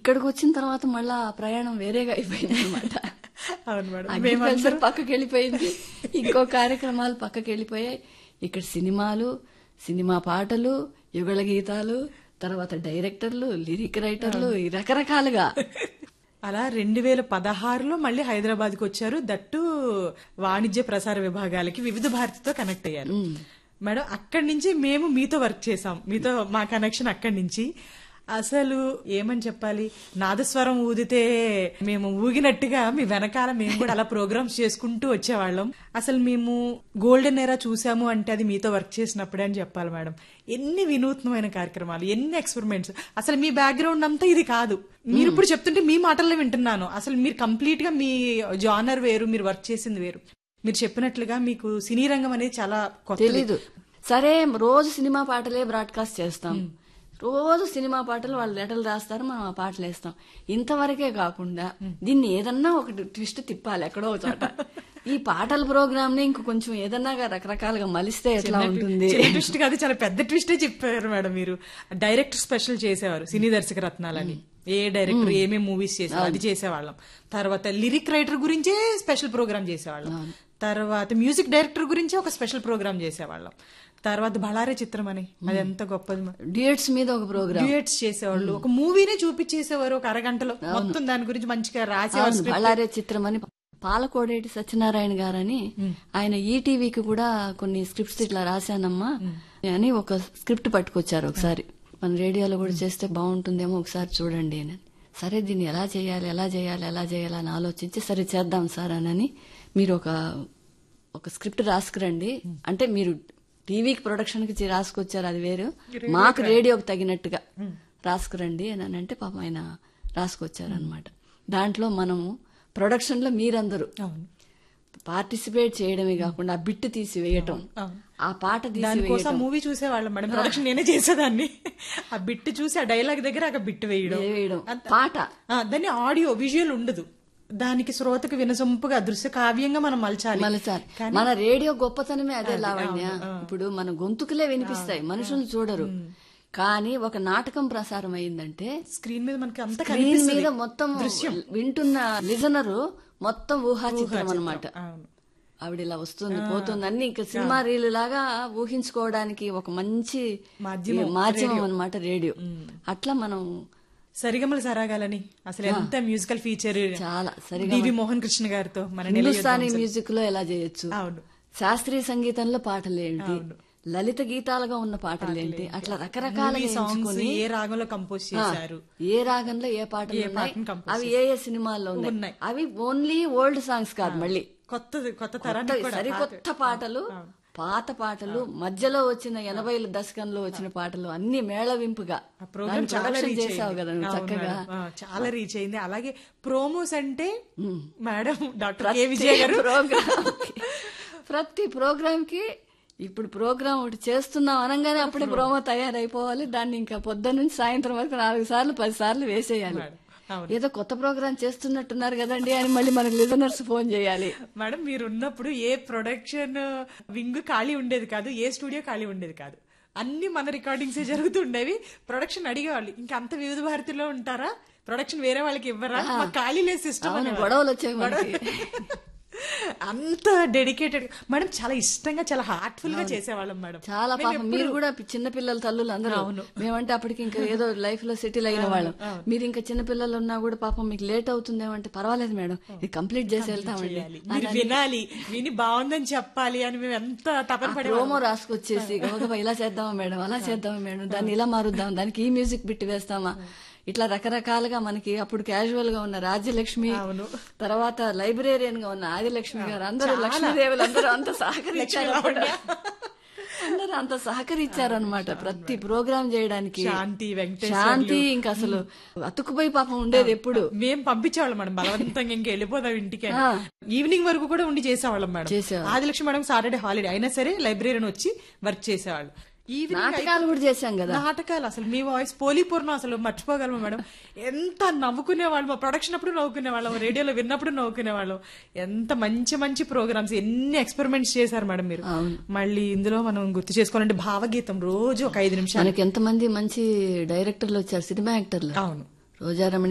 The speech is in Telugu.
ఇక్కడికి వచ్చిన తర్వాత మళ్ళా ఆ ప్రయాణం వేరేగా అయిపోయింది అనమాట అవును మేడం అగ్రికల్చర్ పక్కకి వెళ్ళిపోయింది ఇంకో కార్యక్రమాలు పక్కకి వెళ్ళిపోయాయి ఇక్కడ సినిమాలు సినిమా పాటలు యుగళ గీతాలు తర్వాత డైరెక్టర్లు లిరిక్ రైటర్లు ఈ రకరకాలుగా అలా రెండు వేల పదహారులో మళ్ళీ హైదరాబాద్ కి వచ్చారు దట్టు వాణిజ్య ప్రసార విభాగాలకి వివిధ భారతితో కనెక్ట్ అయ్యారు మేడం అక్కడి నుంచి మేము మీతో వర్క్ చేసాం మీతో మా కనెక్షన్ అక్కడి నుంచి అసలు ఏమని చెప్పాలి నాదస్వరం ఊదితే మేము ఊగినట్టుగా మీ వెనకాల మేము కూడా అలా ప్రోగ్రామ్స్ చేసుకుంటూ వచ్చేవాళ్ళం అసలు మేము గోల్డెన్ ఎరా చూసాము అంటే అది మీతో వర్క్ చేసినప్పుడే అని చెప్పాలి మేడం ఎన్ని వినూత్నమైన కార్యక్రమాలు ఎన్ని ఎక్స్పెరిమెంట్స్ అసలు మీ బ్యాక్గ్రౌండ్ అంతా ఇది కాదు మీరు ఇప్పుడు చెప్తుంటే మీ మాటల్లో వింటున్నాను అసలు మీరు కంప్లీట్ గా మీ జానర్ వేరు మీరు వర్క్ చేసింది వేరు మీరు చెప్పినట్లుగా మీకు సినీ రంగం అనేది చాలా కొత్త తెలీదు సరే రోజు సినిమా పాటలే బ్రాడ్కాస్ట్ చేస్తాం రోజు సినిమా పాటలు వాళ్ళు లెటర్లు రాస్తారు మనం ఆ పాటలు వేస్తాం ఇంతవరకే కాకుండా దీన్ని ఏదన్నా ఒకటి ట్విస్ట్ తిప్పాలి ఎక్కడో ఒక చోట ఈ పాటల ప్రోగ్రామ్ ని ఇంక కొంచెం ఏదన్నా రకరకాలుగా మలిస్తే ఎట్లా ఉంటుంది చిన్న ట్విస్ట్ కాదు చాలా పెద్ద ట్విస్టే చెప్పారు మేడం మీరు డైరెక్టర్ స్పెషల్ చేసేవారు సినీ దర్శక రత్నాలని ఏ డైరెక్టర్ ఏమేమి మూవీస్ చేసేవారు అది చేసేవాళ్ళం తర్వాత లిరిక్ రైటర్ గురించే స్పెషల్ ప్రోగ్రామ్ చేసేవాళ్ళం తర్వాత మ్యూజిక్ డైరెక్టర్ గురించే ఒక స్పెషల్ ప్రోగ్రామ్ చేసేవాళ్ళం తర్వాత బళారే చిత్రం అని అది ఎంత గొప్పది మ- డ్యూయట్స్ మీద ఒక ప్రోగ్రామ్ డ్యూయట్స్ చేసేవాళ్ళు ఒక మూవీనే చూపించేసేవారు ఒక అరగంటలో మొత్తం దాని గురించి మంచిగా రాసేవారు అవును, బళ్ళారే చిత్రం అని పాలకోడేటి సత్యనారాయణ గారని ఆయన ఈటీవీకి కూడా కొన్ని స్క్రిప్ట్స్ ఇట్లా రాశానమ్మా అని ఒక స్క్రిప్ట్ పట్టుకొచ్చారు ఒకసారి మన రేడియోలో కూడా చేస్తే బాగుంటుందేమో ఒకసారి చూడండి అని సరే దీన్ని ఎలా చేయాలి ఎలా చేయాలి ఎలా చేయాలి అని ఆలోచించి సరే చేద్దాం సార్ అని మీరు ఒక ఒక స్క్రిప్ట్ రాసుకురండి అంటే మీరు టీవీకి ప్రొడక్షన్ కి రాసుకొచ్చారు అది వేరు మాకు రేడియోకి తగినట్టుగా రాసుకురండి అని అని అంటే పాపం ఆయన రాసుకొచ్చారు అనమాట దాంట్లో మనము ప్రొడక్షన్ లో మీరందరూ అవును పార్టిసిపేట్ చేయడమే కాకుండా ఆ బిట్ తీసి వేయటం అవును. ఆ పాట తీసి దానికోసం వేయటం మూవీ చూసేవాళ్ళం మేడం ప్రొడక్షన్ నేనే చేసేదాన్ని ఆ బిట్ చూసి ఆ డైలాగ్ దగ్గర ఆ బిట్ వేయడం వేయడం అంత- పాట ఆ, దాన్ని ఆడియో విజువల్ ఉండదు దానికి శ్రోతకు వినసొంపుగా దృశ్య కావ్యంగా మనం మలచాలి మలచాలి మన రేడియో గొప్పతనమే అదే లావణ్య ఇప్పుడు మన గొంతుకులే వినిపిస్తాయి మనుషులు చూడరు కానీ ఒక నాటకం ప్రసారం అయిందంటే స్క్రీన్ మీద మనకి అంత స్క్రీన్ మీద మొత్తం వింటున్న లిజనరు మొత్తం ఊహా చిత్రం అనమాట అవును ఆవిడ ఇలా వస్తుంది పోతుంది అన్ని ఇంకా సినిమా రీల్ లాగా ఊహించుకోవడానికి ఒక మంచి మాధ్యమం, మాధ్యమం అనమాట రేడియో అట్లా మనం సరిగమల సరాగాలని అసలు ఎంత మ్యూజికల్ ఫీచర్ చాలా సరిగా డివి మోహన్ కృష్ణ గారితో మన నిలయ హిందుస్థానీ మ్యూజిక్ లో ఎలా చేయొచ్చు అవును శాస్త్రీయ సంగీతంలో పాటలు ఏంటి లలిత గీతాలుగా ఉన్న పాటలు ఏంటి అట్లా రకరకాలుగా సాంగ్స్ ఎంచుకొని ఏ రాగంలో కంపోజ్ చేశారు ఏ రాగంలో ఏ పాటలు ఉన్నాయి పాటను compose అవి ఏ ఏ సినిమాల్లో ఉన్నాయి ఉన్నాయి. అవి ఓన్లీ ఓల్డ్ సాంగ్స్ కాదు మళ్ళీ కొత్త కొత్త తరానికి కూడా సరికొత్త పాటలు పాత పాటలు మధ్యలో వచ్చిన ఎనభై దశకంలో వచ్చిన పాటలు అన్ని మేళవింపుగా ఆ ప్రోగ్రామ్ దాన్ని చాలా production రీచ్ చేసావు కదా నువ్వు అవును చక్కగా మేడం. ఆ, చాలా రీచ్ అయింది అలాగే ప్రోమోస్ అంటే మేడం డాక్టర్ కే విజయ గారు ప్రోగ్రామ్ ప్రతి ప్రోగ్రామ్ కి ఇప్పుడు ప్రోగ్రామ్ ఒకటి చేస్తున్నాం అనగానే అప్పుడే ప్రోమో తయారైపోవాలి దాన్ని ఇంకా పొద్దున్న నుంచి సాయంత్రం వరకు నాలుగు సార్లు పది సార్లు వేసేయాలి అవును. ఏదో కొత్త ప్రోగ్రామ్ చేస్తున్నట్టున్నారు కదండి అని మళ్ళీ మనకి లిజనర్స్ ఫోన్ చేయాలి మేడం మీరు ఉన్నప్పుడు ఏ ప్రొడక్షన్ వింగ్ ఖాళీ ఉండేది కాదు ఏ స్టూడియో ఖాళీ ఉండేది కాదు అన్ని మన రికార్డింగ్స్ జరుగుతుండేవి ప్రొడక్షన్ అడిగేవాళ్ళు ఇంకా అంత వివిధ భారతిలో ఉంటారా ప్రొడక్షన్ వేరే వాళ్ళకి ఇవ్వరా మాకు ఖాళీ లేదు సిస్టమ్ అవును గొడవలు వచ్చాయి మనకి అంత డెడికేటెడ్ మేడం చాలా ఇష్టంగా చాలా హార్ట్ఫుల్ గా చేసేవాళ్ళం మేడం చాలా పాపం మీరు కూడా చిన్న పిల్లల తల్లులు అందరూ మేమంటే అప్పటికి ఇంకా ఏదో లైఫ్ లో సెటిల్ అయిన వాళ్ళం మీరు ఇంకా చిన్న పిల్లలు ఉన్నా కూడా పాపం మీకు లేట్ అవుతుందేమో అంటే పర్వాలేదు మేడం ఇది కంప్లీట్ చేసి వెళ్తామండి చేయాలి. మీరు వినాలి విని బాగుందని చెప్పాలి అని మేము ఎంత తపన పడే ప్రోమో రాసుకొచ్చేసి గబగబా ఇలా చేద్దామా మేడం అలా చేద్దామా మేడం దాన్ని ఇలా మారుద్దాం దానికి ఈ మ్యూజిక్ బిట్టి వేస్తామా ఇట్లా రకరకాలుగా మనకి అప్పుడు క్యాజువల్ గా ఉన్న రాజ్యలక్ష్మి అవును. తర్వాత లైబ్రేరియన్ గా ఉన్న ఆదిలక్ష్మి గారు అందరూ లక్ష్మీదేవులు అందరూ అంత సహకరించారు అప్పుడు. అందరూ అంత సహకరించారనమాట ప్రతి ప్రోగ్రామ్ చేయడానికి శాంతి వెంకటేశ్వర్లు శాంతి ఇంకా అసలు అతుకుపోయి పాపం ఉండేది ఎప్పుడు మేము పంపించేవాళ్ళం మేడం బలవంతంగా ఇంకా వెళ్ళిపోదాం ఇంటికి అని. ఈవినింగ్ వరకు కూడా ఉండి చేసేవాళ్ళం మేడం చేసేవాళ్ళం. ఆదిలక్ష్మి మేడం సాటర్డే హాలిడే అయినా సరే లైబ్రరీని వచ్చి వర్క్ చేసేవాళ్ళు ఈవినింగ్ నాటకాలు కూడా చేశాం కదా నాటకాలు అసలు మీ వాయిస్ పోలీపూర్ణం అసలు మర్చిపోగలము మేడం ఎంత నవ్వుకునే వాళ్ళు మా ప్రొడక్షన్ అప్పుడు నవ్వుకునే వాళ్ళం రేడియోలో విన్నప్పుడు నవ్వుకునే వాళ్ళం ఎంత మంచి మంచి ప్రోగ్రామ్స్ ఎన్ని ఎక్స్పెరిమెంట్స్ చేశారు మేడం మీరు మళ్ళీ ఇందులో మనం గుర్తు చేసుకోవాలంటే భావగీతం రోజు ఒక ఐదు నిమిషాలు మనకి ఎంతమంది మంచి డైరెక్టర్లు వచ్చారు సినిమా యాక్టర్లు అవును రోజారమణి